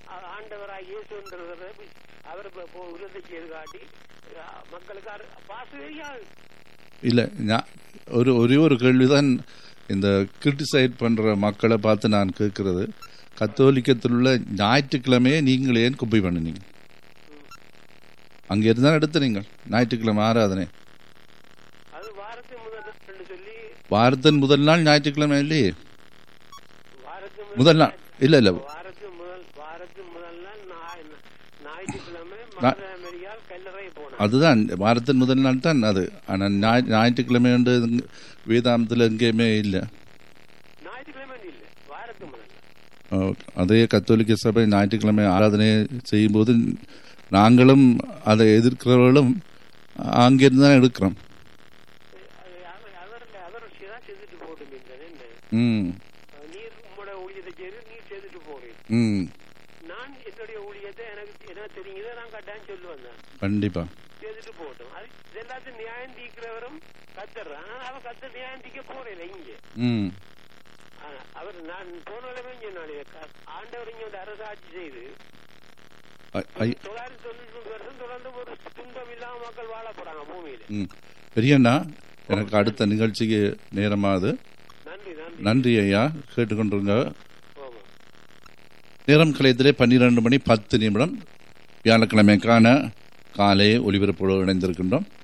ஆ- ஆண்டவராக இயேசுன்றவரை அவர் இப்ப இப்போ உறுதி செய்து காட்டி ஆ, மக்களுக்கு அரு- பாசு தெரியாது இல்லை நான் ஒரு ஒரே ஒரு கேள்விதான் இந்த கிரிட்டிசைட் பண்ணுற மக்களை பார்த்து நான் கேட்கறது கத்தோலிக்கத்தில் உள்ள ஞாயிற்றுக்கிழமையே நீங்கள் ஏன் குப்பை பண்ணினீங்க அங்கே இருந்தால் எடுத்து நீங்கள் ஞாயிற்றுக்கிழமை ஆராதனை அது வாரத்தின் முதல் நாள்னு சொல்லி வாரத்தின் முதல் நாள் ஞாயிற்றுக்கிழமை இல்லையே வாரத்தின் முதல் நாள் இல்லை இல்லை வாரத்தின் முதல் வாரத்தின் முதல் நாள் ஞாய்- ஞாயிற்றுக்கிழமை நா- மதுரை அமெரிக்கால் கல்லறை போனார் அதுதான் வாரத்தின் முதல் நாள் தான் அது ஆனால் ஞாய் ஞாயிற்றுக்கிழமை என்று வேதாந்தத்தில் எங்கேயுமே இல்லை ஞாயிற்றுக்கிழமை இல்ல வாரத்தின் முதல் நாள் அதே கத்தோலிக்க சபை ஞாயிற்றுக்கிழமை ஆராதனை செய்யும்போது நாங்களும் அதை எதிர்க்கிறவர்களும் அங்கிருந்து தான் எடுக்கிறோம் அது அவர் அவர்ல அவர் தான் செய்துட்டு போடும் என்ன ம் நீர் உங்களோட ஊழியத்தை செய்து நீர் செய்துட்டு போறேன் ம் நான் என்னுடைய ஊழியத்தை எனக்கு என்ன தெரியுதோ நான் கட்டாயம் சொல்லுவேன் நான் கண்டிப்பா செய்துட்டு போகட்டும் அது இது எல்லாத்தையும் நியாயம் தீக்கிறவரும் கத்தர் ஆனா அவன் கத்தர் நியாயம் தீக்க போறேன் இங்க ம் ஆனா, அவர் நான் போனாலுமே சொன்னாலே ஆண்டவர் இங்க வந்து அரசாட்சி செய்து ஐ- ஐ- தொள்ளாயிரத்தி தொண்ணூத்தி மூணு வருஷம் தொடர்ந்து ஒரு துன்பம் இல்லாம மக்கள் வாழ போறாங்க பூமியில ம் பெரியண்ணா எனக்கு அடுத்த நிகழ்ச்சிக்கு நேரமாகுது நன்றி நன்றி நன்றி ஐயா கேட்டுக்கொண்டிருங்க ஆமா நேரம் கலையத்திலே பன்னிரண்டு மணி பத்து நிமிடம் வியாழக்கிழமைக்கான காலை ஒலிபரப்போடு இணைந்திருக்கின்றோம்